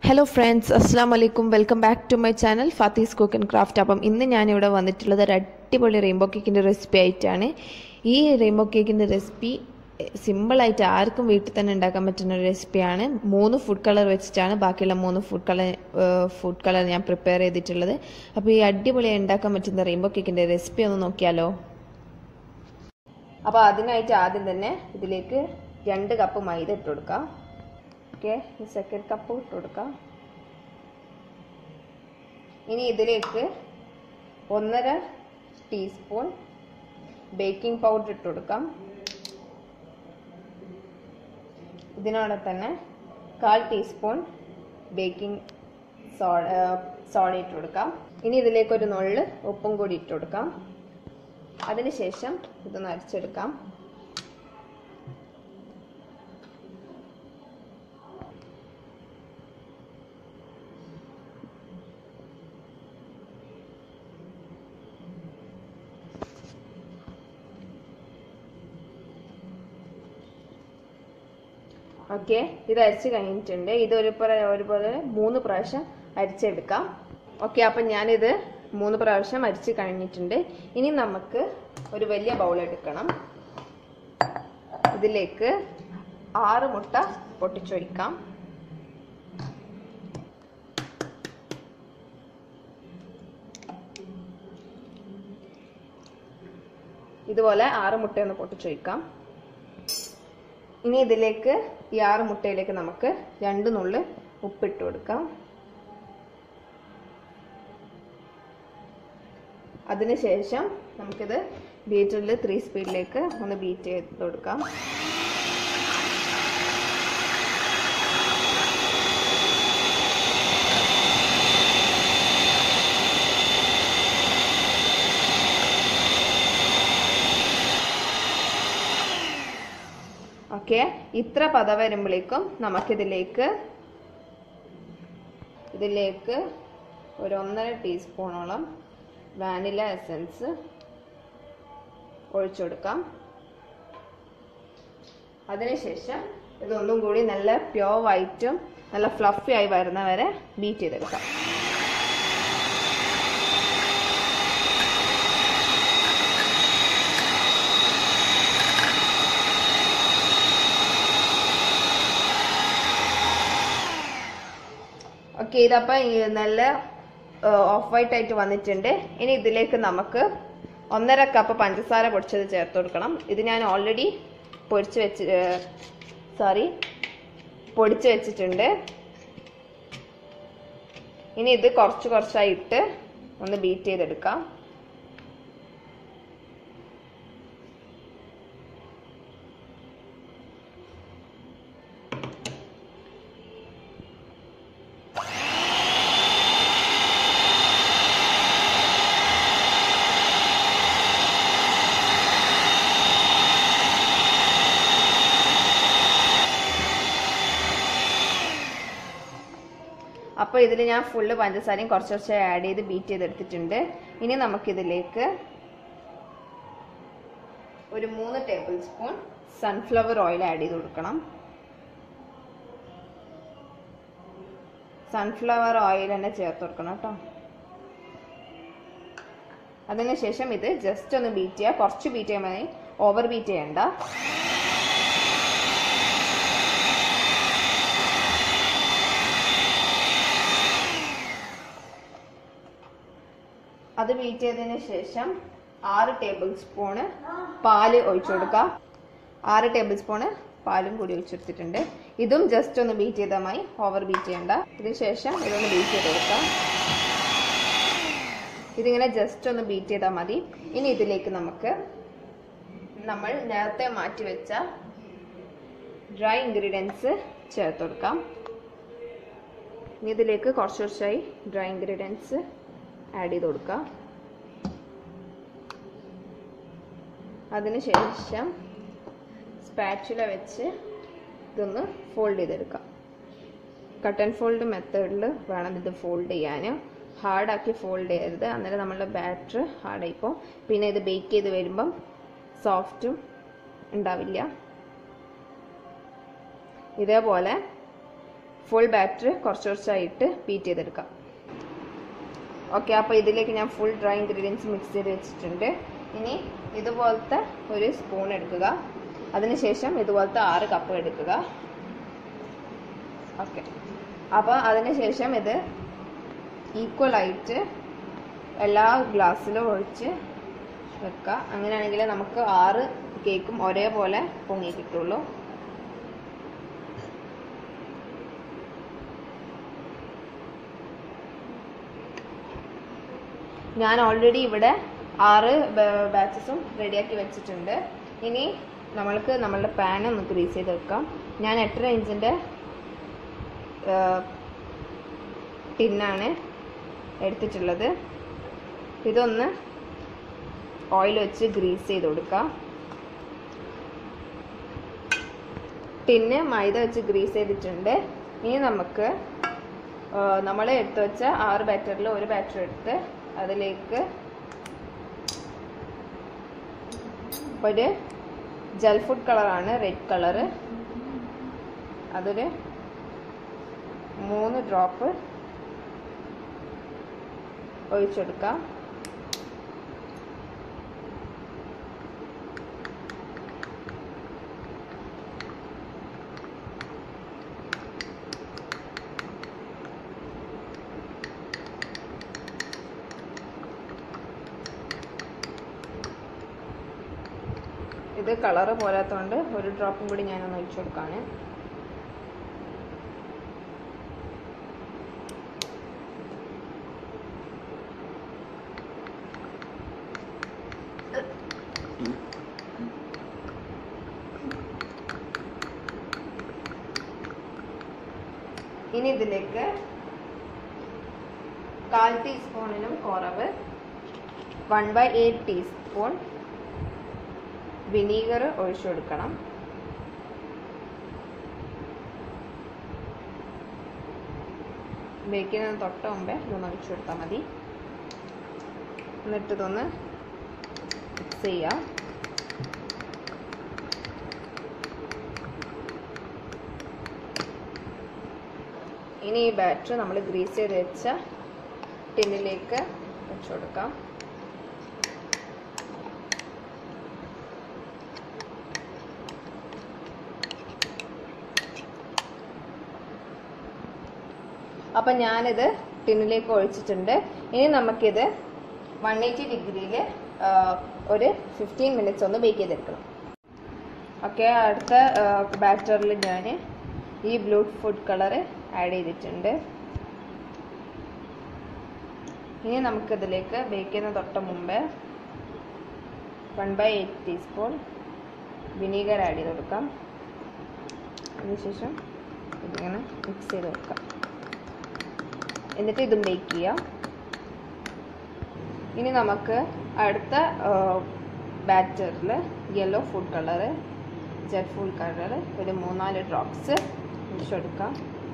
hello friends അസ്സാം വലൈക്കും welcome back to my channel Fathi's cook and craft അപ്പം ഇന്ന് ഞാനിവിടെ വന്നിട്ടുള്ളത് ഒരു അടിപൊളി റെയിൻബോ കേക്കിൻ്റെ റെസിപ്പി ആയിട്ടാണ് ഈ റെയിൻബോ കേക്കിൻ്റെ റെസിപ്പി സിമ്പിളായിട്ട് ആർക്കും വീട്ടിൽ തന്നെ ഉണ്ടാക്കാൻ പറ്റുന്ന ഒരു റെസിപ്പിയാണ് മൂന്ന് ഫുഡ് കളർ വെച്ചിട്ടാണ് ബാക്കിയുള്ള മൂന്ന് ഫുഡ് കളർ ഫുഡ് കളർ ഞാൻ പ്രിപ്പയർ ചെയ്തിട്ടുള്ളത് അപ്പോൾ ഈ അടിപൊളിയായി ഉണ്ടാക്കാൻ പറ്റുന്ന റെയിൻബോ കേക്കിൻ്റെ റെസിപ്പി ഒന്ന് നോക്കിയാലോ അപ്പോൾ അതിനായിട്ട് ആദ്യം തന്നെ ഇതിലേക്ക് രണ്ട് കപ്പ് മൈദ ഇട്ട് കൊടുക്കാം ഓക്കെ ഈ സെക്കൻഡ് കപ്പ് ഇട്ട് കൊടുക്കാം ഇനി ഇതിലേക്ക് ഒന്നര ടീസ്പൂൺ ബേക്കിംഗ് പൗഡർ ഇട്ട് കൊടുക്കാം ഇതിനോടെ തന്നെ കാൽ ടീസ്പൂൺ ബേക്കിംഗ് സോഡ സോഡ ഇട്ട് കൊടുക്കാം ഇനി ഇതിലേക്ക് ഒരു നുള്ള് ഉപ്പും കൂടി ഇട്ട് കൊടുക്കാം അതിനുശേഷം ഇതൊന്ന് അരച്ചെടുക്കാം ഓക്കെ ഇത് അരിച്ച് കഴിഞ്ഞിട്ടുണ്ട് ഇത് ഒരു ഒരുപോലെ മൂന്ന് പ്രാവശ്യം അരിച്ചെടുക്കാം ഓക്കെ അപ്പം ഞാനിത് മൂന്ന് പ്രാവശ്യം അരിച്ച് കഴിഞ്ഞിട്ടുണ്ട് ഇനി നമുക്ക് ഒരു വലിയ ബൗൾ എടുക്കണം ഇതിലേക്ക് ആറ് മുട്ട പൊട്ടിച്ചൊഴിക്കാം ഇതുപോലെ ആറ് മുട്ടയൊന്ന് പൊട്ടിച്ചൊഴിക്കാം ഇനി ഇതിലേക്ക് ഈ ആറ് മുട്ടയിലേക്ക് നമുക്ക് രണ്ട് നുള്ള് ഉപ്പിട്ട് കൊടുക്കാം അതിനുശേഷം നമുക്കിത് ബീറ്ററിൽ ത്രീ സ്പീഡിലേക്ക് ഒന്ന് ബീറ്റ് ചെയ്ത് കൊടുക്കാം ഓക്കെ ഇത്ര പത വരുമ്പോഴേക്കും നമുക്കിതിലേക്ക് ഇതിലേക്ക് ഒരു ഒന്നര ടീസ്പൂണോളം വാനില എസൻസ് ഒഴിച്ചു കൊടുക്കാം അതിനുശേഷം ഇതൊന്നും കൂടി നല്ല പ്യോർ വൈറ്റും നല്ല ഫ്ലഫി ആയി വരുന്ന വരെ ബീറ്റ് ചെയ്തെടുക്കാം ഓക്കെ ഇതപ്പം നല്ല ഓഫ് വൈറ്റ് ആയിട്ട് വന്നിട്ടുണ്ട് ഇനി ഇതിലേക്ക് നമുക്ക് ഒന്നര കപ്പ് പഞ്ചസാര പൊടിച്ചത് ചേർത്ത് കൊടുക്കണം ഇത് ഞാൻ ഓൾറെഡി പൊടിച്ച് വെച്ച് സോറി പൊടിച്ച് വെച്ചിട്ടുണ്ട് ഇനി ഇത് കുറച്ച് കുറച്ചായി ഇട്ട് ഒന്ന് ബീറ്റ് ചെയ്തെടുക്കാം അപ്പോൾ ഇതിൽ ഞാൻ ഫുള്ള് പഞ്ചസാരയും കുറച്ച് കുറച്ച് ആഡ് ചെയ്ത് ബീറ്റ് ചെയ്തെടുത്തിട്ടുണ്ട് ഇനി നമുക്കിതിലേക്ക് ഒരു മൂന്ന് tablespoon sunflower oil add ചെയ്ത് കൊടുക്കണം സൺഫ്ലവർ ഓയിൽ തന്നെ ചേർത്ത് കൊടുക്കണം കേട്ടോ അതിനുശേഷം ഇത് ജസ്റ്റ് ഒന്ന് ബീറ്റ് ചെയ്യുക കുറച്ച് ബീറ്റ് ചെയ്യാൻ മതി ഓവർ ബീറ്റ് ചെയ്യണ്ട അത് ബീറ്റ് ചെയ്തതിന് ശേഷം ആറ് ടേബിൾ സ്പൂണ് പാല് ഒഴിച്ചു കൊടുക്കാം ആറ് ടേബിൾ സ്പൂണ് പാലും കൂടി ഒഴിച്ചെടുത്തിട്ടുണ്ട് ഇതും ജസ്റ്റ് ഒന്ന് ബീറ്റ് ചെയ്താൽ മതി ഓവർ ബീറ്റ് ചെയ്യണ്ട ഇതിന് ശേഷം ഇതൊന്ന് ബീറ്റ് ചെയ്ത് കൊടുക്കാം ഇതിങ്ങനെ ജസ്റ്റ് ഒന്ന് ബീറ്റ് ചെയ്താൽ മതി ഇനി ഇതിലേക്ക് നമുക്ക് നമ്മൾ നേരത്തെ മാറ്റി വെച്ച ഡ്രൈ ഇൻഗ്രീഡിയൻസ് ചേർത്ത് കൊടുക്കാം ഇനി ഇതിലേക്ക് കുറച്ച് കുറച്ചായി ഡ്രൈ ഇൻഗ്രീഡിയൻസ് ആഡ് ചെയ്ത് കൊടുക്കുക അതിനുശേഷം സ്പാച്ചുല വെച്ച് ഇതൊന്ന് ഫോൾഡ് ചെയ്തെടുക്കാം കട്ട് ആൻഡ് ഫോൾഡ് മെത്തേഡിൽ വേണം ഇത് ഫോൾഡ് ചെയ്യാൻ ഹാർഡാക്കി ഫോൾഡ് ചെയ്യരുത് അന്നേരം നമ്മളുടെ ബാറ്റർ ഹാർഡായിപ്പോൾ പിന്നെ ഇത് ബേക്ക് ചെയ്ത് വരുമ്പം സോഫ്റ്റും ഉണ്ടാവില്ല ഇതേപോലെ ഫുൾ ബാറ്റർ കുറച്ച് കുറച്ചായിട്ട് ബീറ്റ് ചെയ്തെടുക്കാം ഓക്കെ അപ്പോൾ ഇതിലേക്ക് ഞാൻ ഫുൾ ഡ്രൈ ഇൻഗ്രീഡിയൻസ് മിക്സ് ചെയ്ത് വെച്ചിട്ടുണ്ട് ഇനി ഇതുപോലത്തെ ഒരു സ്പൂൺ എടുക്കുക അതിനുശേഷം ഇതുപോലത്തെ ആറ് കപ്പ് എടുക്കുക ഓക്കെ അപ്പോൾ അതിനുശേഷം ഇത് ഈക്വൽ ആയിട്ട് എല്ലാ ഗ്ലാസ്സിലും ഒഴിച്ച് വെക്കുക അങ്ങനെയാണെങ്കിൽ നമുക്ക് ആറ് കേക്കും ഒരേപോലെ പൊങ്ങി കിട്ടുള്ളൂ ഞാൻ ഓൾറെഡി ഇവിടെ ആറ് ബാച്ചസും റെഡിയാക്കി വെച്ചിട്ടുണ്ട് ഇനി നമ്മൾക്ക് നമ്മളുടെ പാൻ ഒന്ന് ഗ്രീസ് ചെയ്ത് വെക്കാം ഞാൻ എട്ടര ഇഞ്ചിൻ്റെ ടിന്നാണ് എടുത്തിട്ടുള്ളത് ഇതൊന്ന് ഓയിൽ വെച്ച് ഗ്രീസ് ചെയ്ത് കൊടുക്കാം ടിന്ന് മൈദ വെച്ച് ഗ്രീസ് ചെയ്തിട്ടുണ്ട് ഇനി നമുക്ക് നമ്മൾ എടുത്തു വെച്ച ആറ് ബാറ്ററിൽ ഒരു ബാറ്റർ എടുത്ത് അതിലേക്ക് ഒരു ജൽ ഫുഡ് കളറാണ് റെഡ് കളറ് അതൊരു മൂന്ന് ഡ്രോപ്പ് ഒഴിച്ചെടുക്കാം ഇത് കളറ് പോരാത്തതുകൊണ്ട് ഒരു ഡ്രോപ്പും കൂടി ഞാനൊന്ന് ഒഴിച്ചു കൊടുക്കാണ് ഇനി ഇതിലേക്ക് കാൽ ടീസ്പൂണിനും കുറവ് one by eight teaspoon vinegar ഒഴിച്ചു കൊടുക്കണം ബേക്കിന് തൊട്ട് മുമ്പേ ഇതൊന്ന് ഒഴിച്ചു കൊടുത്താൽ മതി എന്നിട്ട് ഇതൊന്ന് മിക്സ് ചെയ്യാം ഇനി ഈ ബാറ്റർ നമ്മൾ ഗ്രീസ് ചെയ്ത് വെച്ച ടിന്നിലേക്ക് വെച്ചു കൊടുക്കാം അപ്പം ഞാനിത് ടിന്നിലേക്ക് ഒഴിച്ചിട്ടുണ്ട് ഇനി നമുക്കിത് വൺ എയ്റ്റി ഡിഗ്രിയിൽ ഒരു ഫിഫ്റ്റീൻ മിനിറ്റ്സ് ഒന്ന് ബേക്ക് ചെയ്തെടുക്കണം ഓക്കെ അടുത്ത ബാറ്ററിൽ ഞാൻ ഈ ബ്ലൂ ഫുഡ് കളറ് ആഡ് ചെയ്തിട്ടുണ്ട് ഇനി നമുക്കിതിലേക്ക് ബേക്ക് ചെയ്യുന്ന തൊട്ട് മുമ്പേ one by eight teaspoon vinegar add ചെയ്ത് കൊടുക്കാം അതിനുശേഷം ഇതിങ്ങനെ മിക്സ് ചെയ്ത് വെക്കാം എന്നിട്ട് ഇതും ബേക്ക് ചെയ്യാം ഇനി നമുക്ക് അടുത്ത ബാറ്ററിൽ yellow food colour gel food colour ഒരു മൂന്നാല് ഡ്രോപ്സ് ഒഴിച്ചെടുക്കാം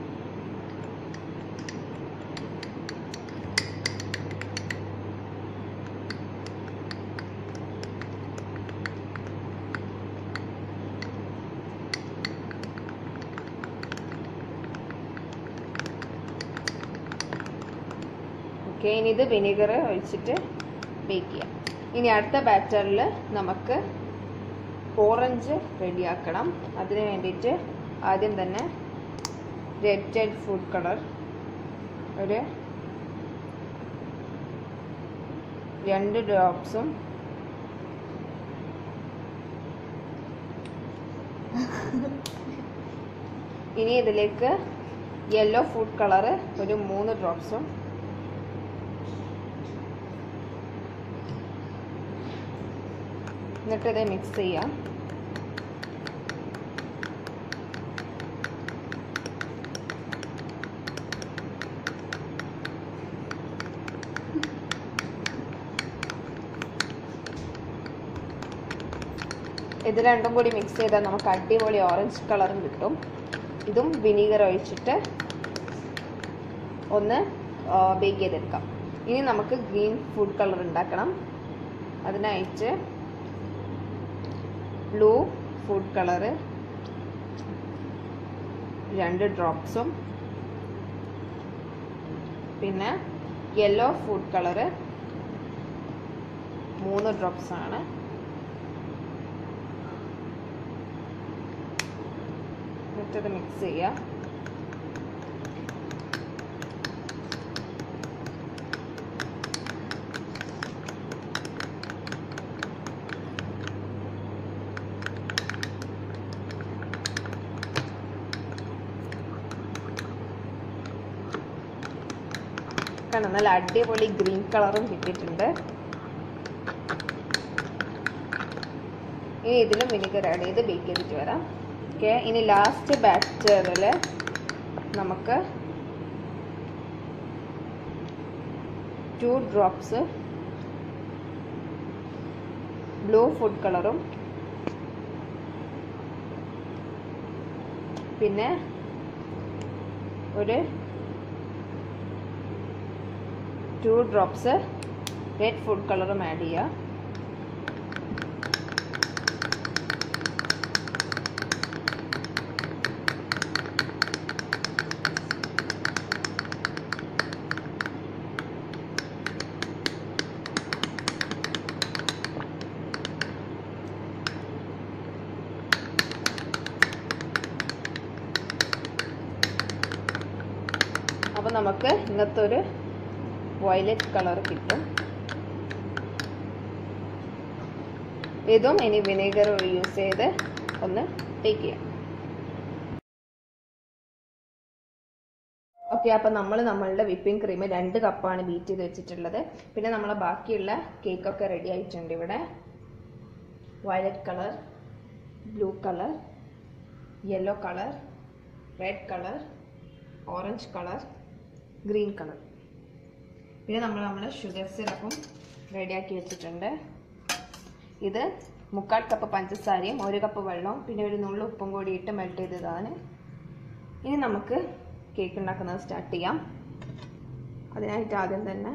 ഓക്കെ ഇനി ഇത് വിനീഗർ ഒഴിച്ചിട്ട് ബേക്ക് ചെയ്യാം ഇനി അടുത്ത ബാറ്ററിൽ നമുക്ക് ഓറഞ്ച് റെഡിയാക്കണം അതിന് വേണ്ടിയിട്ട് ആദ്യം തന്നെ റെഡ് റെഡ് ഫുഡ് കളർ ഒരു രണ്ട് ഡ്രോപ്സും ഇനി ഇതിലേക്ക് യെല്ലോ ഫുഡ് കളറ് ഒരു മൂന്ന് ഡ്രോപ്സും എന്നിട്ട് ഇത് മിക്സ് ചെയ്യാം ഇത് രണ്ടും കൂടി മിക്സ് ചെയ്താൽ നമുക്ക് അടിപൊളി ഓറഞ്ച് കളറും കിട്ടും ഇതും വിനീഗർ ഒഴിച്ചിട്ട് ഒന്ന് ബേക്ക് ചെയ്തെടുക്കാം ഇനി നമുക്ക് ഗ്രീൻ ഫുഡ് കളർ ഉണ്ടാക്കണം അതിനായിട്ട് ബ്ലൂ ഫുഡ് കളറ് രണ്ട് ഡ്രോപ്സും പിന്നെ യെല്ലോ ഫുഡ് കളറ് മൂന്ന് ഡ്രോപ്സ് ആണ് എന്നിട്ടത് മിക്സ് ചെയ്യാം കാരണം നല്ല അടിപൊളി ഗ്രീൻ കളറും കിട്ടിയിട്ടുണ്ട് ഇനി ഇതിലും വിനിഗർ ആഡ് ചെയ്ത് ബേക്ക് ചെയ്തിട്ട് വരാം ഓക്കെ ഇനി ലാസ്റ്റ് ബാറ്ററിൽ നമുക്ക് ടു ഡ്രോപ്സ് ബ്ലൂ ഫുഡ് കളറും പിന്നെ ഒരു ടു ഡ്രോപ്സ് റെഡ് ഫുഡ് കളറും ആഡ് ചെയ്യുക അപ്പോൾ നമുക്ക് ഇന്നത്തെ ഒരു വയലറ്റ് കളർ കിട്ടും ഇതും ഇനി വിനേഗർ യൂസ് ചെയ്ത് ഒന്ന് ടേക്ക് ചെയ്യാം ഓക്കെ അപ്പം നമ്മൾ നമ്മളുടെ വിപ്പിംഗ് ക്രീം രണ്ട് കപ്പാണ് ബീറ്റ് ചെയ്ത് വെച്ചിട്ടുള്ളത് പിന്നെ നമ്മളെ ബാക്കിയുള്ള കേക്കൊക്കെ റെഡി ആയിട്ടുണ്ട് ഇവിടെ violet colour blue colour yellow colour red colour orange colour green colour പിന്നെ നമ്മൾ നമ്മുടെ ഷുഗർ സിറപ്പും റെഡിയാക്കി വെച്ചിട്ടുണ്ട് ഇത് മുക്കാൽ കപ്പ് പഞ്ചസാരയും ഒരു കപ്പ് വെള്ളവും പിന്നെ ഒരു നുള്ളു ഉപ്പും കൂടി ഇട്ട് മെൽറ്റ് ചെയ്തതാണ് ഇനി നമുക്ക് കേക്ക് ഉണ്ടാക്കുന്നത് സ്റ്റാർട്ട് ചെയ്യാം അതിനായിട്ട് ആദ്യം തന്നെ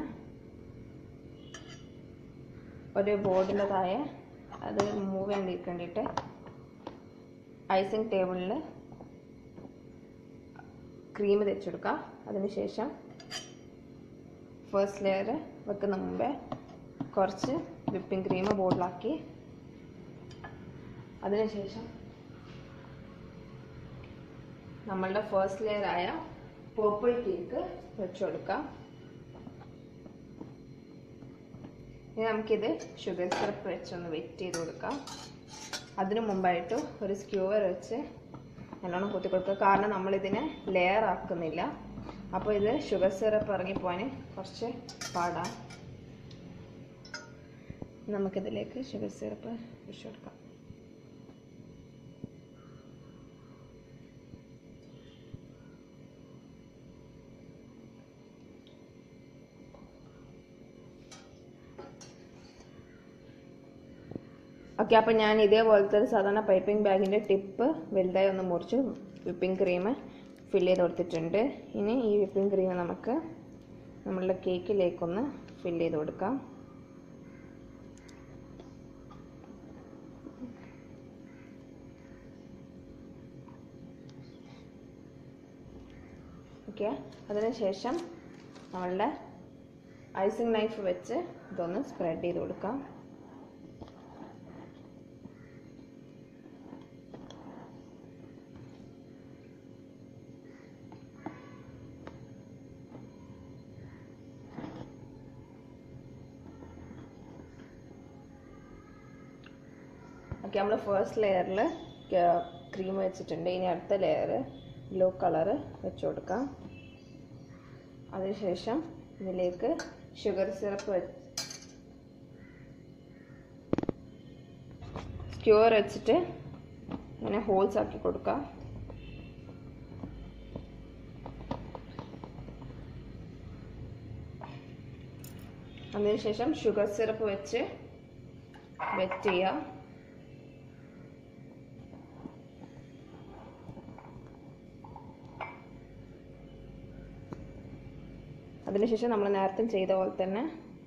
ഒരു ബോർഡിൻ്റെതായ അത് മൂവ് ചെയ്യാണ്ടിരിക്കാൻ വേണ്ടിയിട്ട് ഐസിങ് ടേബിളിൽ ക്രീം തേച്ചെടുക്കുക അതിനുശേഷം ഫസ്റ്റ് ലെയർ വെക്കുന്ന മുമ്പേ കുറച്ച് വിപ്പിംഗ് ക്രീം ബോട്ടിലാക്കി അതിനുശേഷം നമ്മളുടെ ഫസ്റ്റ് ലെയർ ആയ പേർപ്പിൾ കേക്ക് വെച്ചു കൊടുക്കാം ഇനി നമുക്കിത് ഷുഗർ സിറപ്പ് വെച്ചൊന്ന് വെറ്റ് ചെയ്ത് കൊടുക്കാം അതിനു മുമ്പായിട്ട് ഒരു സ്ക്യൂവർ വെച്ച് നല്ലോണം കുത്തി കൊടുക്കുക കാരണം നമ്മളിതിനെ ലെയർ ആക്കുന്നില്ല അപ്പോൾ ഇത് ഷുഗർ സിറപ്പ് ഇറങ്ങിപ്പോവാൻ കുറച്ച് പാടാം നമുക്കിതിലേക്ക് ഷുഗർ സിറപ്പ് ഒഴിച്ചു കൊടുക്കാം ഓക്കെ അപ്പം ഞാൻ ഇതേപോലത്തെ ഒരു സാധാരണ പൈപ്പിംഗ് ബാഗിൻ്റെ ടിപ്പ് വലുതായി ഒന്ന് മുറിച്ച് വിപ്പിംഗ് ക്രീം ഫില്ല് ചെയ്ത് കൊടുത്തിട്ടുണ്ട് ഇനി ഈ വിപ്പിംഗ് ക്രീം നമുക്ക് നമ്മളുടെ കേക്കിലേക്കൊന്ന് ഫില്ല് ചെയ്ത് കൊടുക്കാം ഓക്കെ അതിനുശേഷം നമ്മളുടെ ഐസിങ് നൈഫ് വെച്ച് ഇതൊന്ന് സ്പ്രെഡ് ചെയ്ത് കൊടുക്കാം ഓക്കെ നമ്മൾ ഫസ്റ്റ് ലെയറിൽ ക്രീം വെച്ചിട്ടുണ്ട് ഇനി അടുത്ത ലെയർ ബ്ലൂ കളറ് വെച്ച് കൊടുക്കാം അതിനുശേഷം ഇതിലേക്ക് ഷുഗർ സിറപ്പ് വെച്ച് സ്ക്യൂർ വെച്ചിട്ട് ഇങ്ങനെ ഹോൾസ് ആക്കി കൊടുക്കാം അതിനുശേഷം ഷുഗർ സിറപ്പ് വെച്ച് വെറ്റ് ചെയ്യാം അതിനുശേഷം നമ്മൾ നേരത്തെ ചെയ്ത പോലെ തന്നെ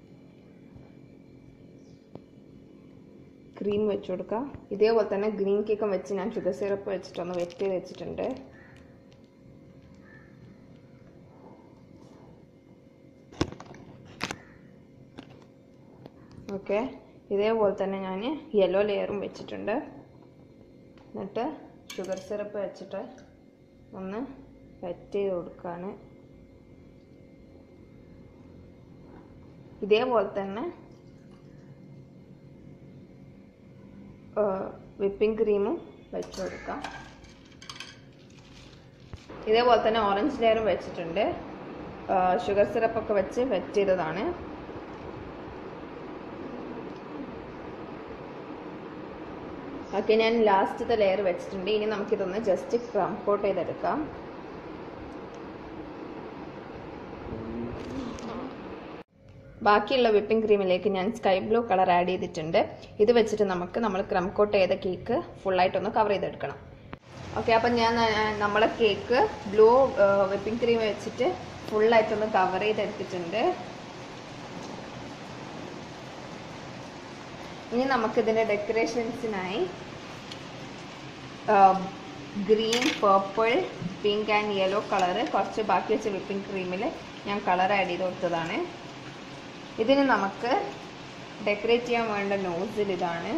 ക്രീം വെച്ച് കൊടുക്കാം ഇതേപോലെ തന്നെ ഗ്രീൻ കേക്കും വെച്ച് ഞാൻ ഷുഗർ സിറപ്പ് വെച്ചിട്ടൊന്ന് വെറ്റ് ചെയ്ത് വെച്ചിട്ടുണ്ട് ഓക്കെ ഇതേപോലെ തന്നെ ഞാൻ യെല്ലോ ലെയറും വെച്ചിട്ടുണ്ട് എന്നിട്ട് ഷുഗർ സിറപ്പ് വെച്ചിട്ട് ഒന്ന് വെറ്റ് ചെയ്ത് കൊടുക്കുകയാണ് ഇതേപോലെ തന്നെ വിപ്പിംഗ് ക്രീമും വെച്ച് കൊടുക്കാം ഇതേപോലെ തന്നെ ഓറഞ്ച് ലെയറും വെച്ചിട്ടുണ്ട് ഷുഗർ സിറപ്പൊക്കെ വെച്ച് വെറ്റ് ചെയ്തതാണ് ഓക്കെ ഞാൻ ലാസ്റ്റത്തെ ലെയർ വെച്ചിട്ടുണ്ട് ഇനി നമുക്കിതൊന്ന് ജസ്റ്റ് ക്രം കോട്ട് ചെയ്തെടുക്കാം ബാക്കിയുള്ള വിപ്പിംഗ് ക്രീമിലേക്ക് ഞാൻ സ്കൈ ബ്ലൂ കളർ ആഡ് ചെയ്തിട്ടുണ്ട് ഇത് വെച്ചിട്ട് നമുക്ക് നമ്മൾ ക്രം കോട്ട് ചെയ്ത കേക്ക് ഫുള്ളായിട്ടൊന്ന് കവർ ചെയ്തെടുക്കണം ഓക്കെ അപ്പം ഞാൻ ആ, നമ്മളെ കേക്ക് ബ്ലൂ വിപ്പിംഗ് ക്രീം വെച്ചിട്ട് ഫുള്ളായിട്ടൊന്ന് കവർ ചെയ്തെടുത്തിട്ടുണ്ട് ഇനി നമുക്കിതിൻ്റെ ഡെക്കറേഷൻസിനായി green purple pink and yellow colour കുറച്ച് ബാക്കി വെച്ച വിപ്പിംഗ് ക്രീമിൽ ഞാൻ കളർ ആഡ് ചെയ്ത് കൊടുത്തതാണ് ഇതിന് നമുക്ക് ഡെക്കറേറ്റ് ചെയ്യാൻ വേണ്ട നോസിൽ ഇതാണ്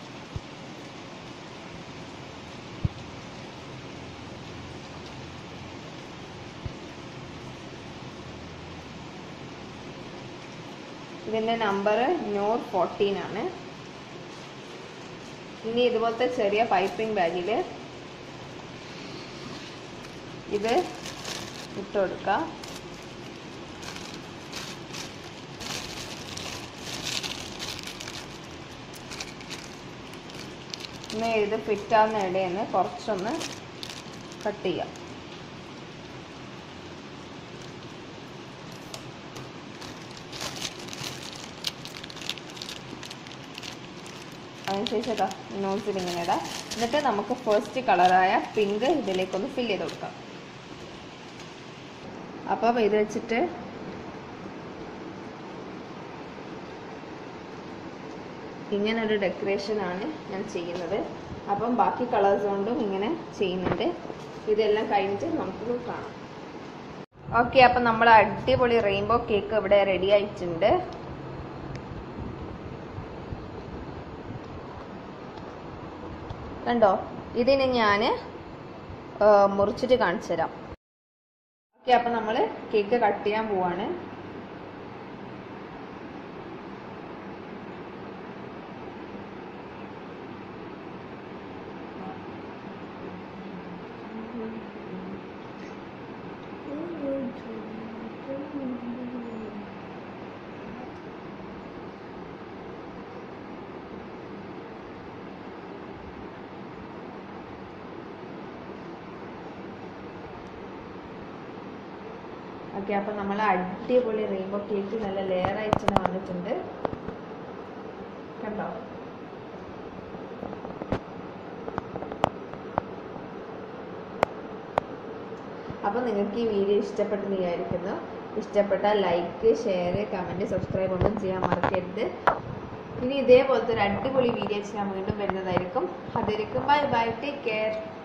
ഇതിൻ്റെ നമ്പർ നൂർ ഫോർട്ടീൻ ആണ് ഇനി ഇതുപോലത്തെ ചെറിയ പൈപ്പിംഗ് ബാഗിൽ ഇത് ഇട്ട് കൊടുക്കാം ഇനി ഇത് ഫിറ്റാവുന്ന ഇടയിൽ കുറച്ചൊന്ന് കട്ട് ചെയ്യാം അതിനുശേഷം ഇതാ നോസിൽ ഇങ്ങനെ ഇടാം എന്നിട്ട് നമുക്ക് ഫസ്റ്റ് കളറായ പിങ്ക് ഇതിലേക്കൊന്ന് ഫില്ല് ചെയ്ത് കൊടുക്കാം അപ്പം ഇത് വെച്ചിട്ട് ഇങ്ങനെ ഒരു ഡെക്കറേഷൻ ആണ് ഞാൻ ചെയ്യുന്നത് അപ്പം ബാക്കി കളേഴ്സ് കൊണ്ടും ഇങ്ങനെ ചെയ്യുന്നുണ്ട് ഇതെല്ലാം കഴിഞ്ഞിട്ട് നമുക്ക് കാണാം ഓക്കെ അപ്പം നമ്മൾ അടിപൊളി റെയിൻബോ കേക്ക് ഇവിടെ റെഡി ആയിട്ടുണ്ട് കണ്ടോ ഇതിന് ഞാൻ മുറിച്ചിട്ട് കാണിച്ചു തരാം ഓക്കെ അപ്പം നമ്മൾ കേക്ക് കട്ട് ചെയ്യാൻ പോവാണ് ഓക്കെ അപ്പം നമ്മൾ അടിപൊളി റെയിൻബോ കേക്ക് നല്ല ലെയർ ആയിട്ട് തന്നെ വന്നിട്ടുണ്ട് കണ്ടോ അപ്പോൾ നിങ്ങൾക്ക് ഈ വീഡിയോ ഇഷ്ടപ്പെട്ടെന്ന് വിചാരിക്കുന്നു ഇഷ്ടപ്പെട്ടാൽ ലൈക്ക് ഷെയർ കമൻറ്റ് സബ്സ്ക്രൈബ് ഒന്നും ചെയ്യാൻ മറക്കരുത് ഇനി ഇതേപോലത്തെ ഒരു അടിപൊളി വീഡിയോ ഞാൻ വീണ്ടും വരുന്നതായിരിക്കും അതിരിക്കും ബൈ ബൈ ടേക്ക് കെയർ